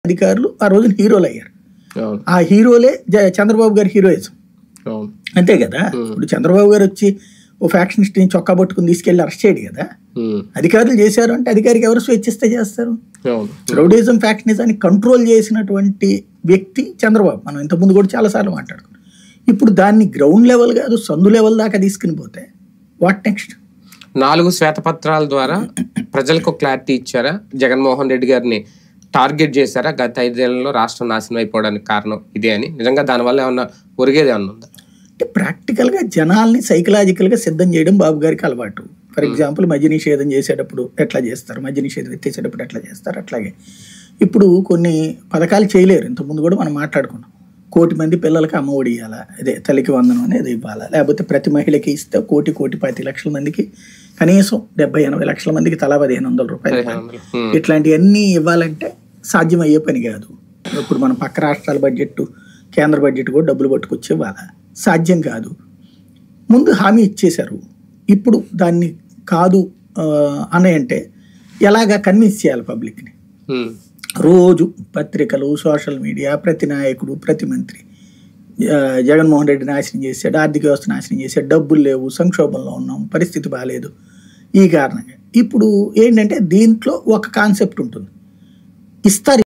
అధికారులు ఆ రోజున హీరోలు అయ్యారు అవును ఆ హీరోలే జ- చంద్రబాబు గారి హీరోయిజం అవును అంతే కదా ఇప్పుడు చంద్రబాబు గారు వచ్చి ఓ ఫ్యాక్షనిస్ట్ని చొక్కా పట్టుకుని తీసుకెళ్లి అరెస్ట్ చేయడు కదా ఉమ్, అధికారులు చేశారు అంటే అధికారికి ఎవరు స్వేచ్ఛిస్తే చేస్తారు అవును రౌడీజం ఫ్యాక్షనిజాన్ని కంట్రోల్ చేసినటువంటి వ్యక్తి చంద్రబాబు మనం ఇంతకుముందు కూడా చాలాసార్లు మాట్లాడుకున్నాం ఇప్పుడు దాన్ని గ్రౌండ్ లెవెల్ కాదు సందు లెవెల్ దాకా తీసుకుని పోతే వాట్ నెక్స్ట్ నాలుగు శ్వేతపత్రాల ద్వారా ప్రజలకు క్లారిటీ ఇచ్చారా జగన్మోహన్ రెడ్డి గారిని టార్గెట్ చేశారా గత ఐదేళ్లలో రాష్ట్రం నాశనం అయిపోవడానికి కారణం ఇదే అని నిజంగా దానివల్ల ఏమన్నా ఒరిగేది ఏమన్నా ఉందా అంటే ప్రాక్టికల్గా జనాల్ని సైకలాజికల్గా సిద్ధం చేయడం బాబు గారికి అలవాటు ఫర్ ఎగ్జాంపుల్ మద్య నిషేధం చేసేటప్పుడు ఎట్లా చేస్తారు మద్య నిషేధం ఎత్తేసేటప్పుడు ఎట్లా చేస్తారు అట్లాగే ఇప్పుడు కొన్ని పథకాలు చేయలేరు ఇంతకుముందు కూడా మనం మాట్లాడుకున్నాం కోటి మంది పిల్లలకి అమ్మ ఒడి ఇవ్వాలా అదే తల్లికి వందనం అనేది ఇవ్వాలా లేకపోతే ప్రతి మహిళకి ఇస్తే కోటి కోటి పది లక్షల మందికి కనీసం డెబ్బై ఎనభై లక్షల మందికి తలా పదిహేను వందల రూపాయలు పదిహేను వందలు. ఉమ్, ఇట్లాంటివన్నీ ఇవ్వాలంటే సాధ్యమయ్యే పని కాదు ఇప్పుడు మన పక్క రాష్ట్రాల బడ్జెట్ కేంద్ర బడ్జెట్ కూడా డబ్బులు పట్టుకొచ్చి ఇవ్వాలా సాధ్యం కాదు ముందు హామీ ఇచ్చేశారు ఇప్పుడు దాన్ని కాదు ఆ, అని అంటే ఎలాగా కన్విన్స్ చేయాలి పబ్లిక్ని ఉమ్, రోజు పత్రికలు సోషల్ మీడియా ప్రతి నాయకుడు ప్రతి మంత్రి ఆ, జగన్మోహన్ రెడ్డి నాశనం చేశాడు ఆర్థిక వ్యవస్థ నాశనం చేశాడు డబ్బులు లేవు సంక్షోభంలో ఉన్నాం పరిస్థితి బాగాలేదు ఈ కారణంగా ఇప్పుడు ఏంటంటే దీంట్లో ఒక కాన్సెప్ట్ ఉంటుంది ఇస్తారు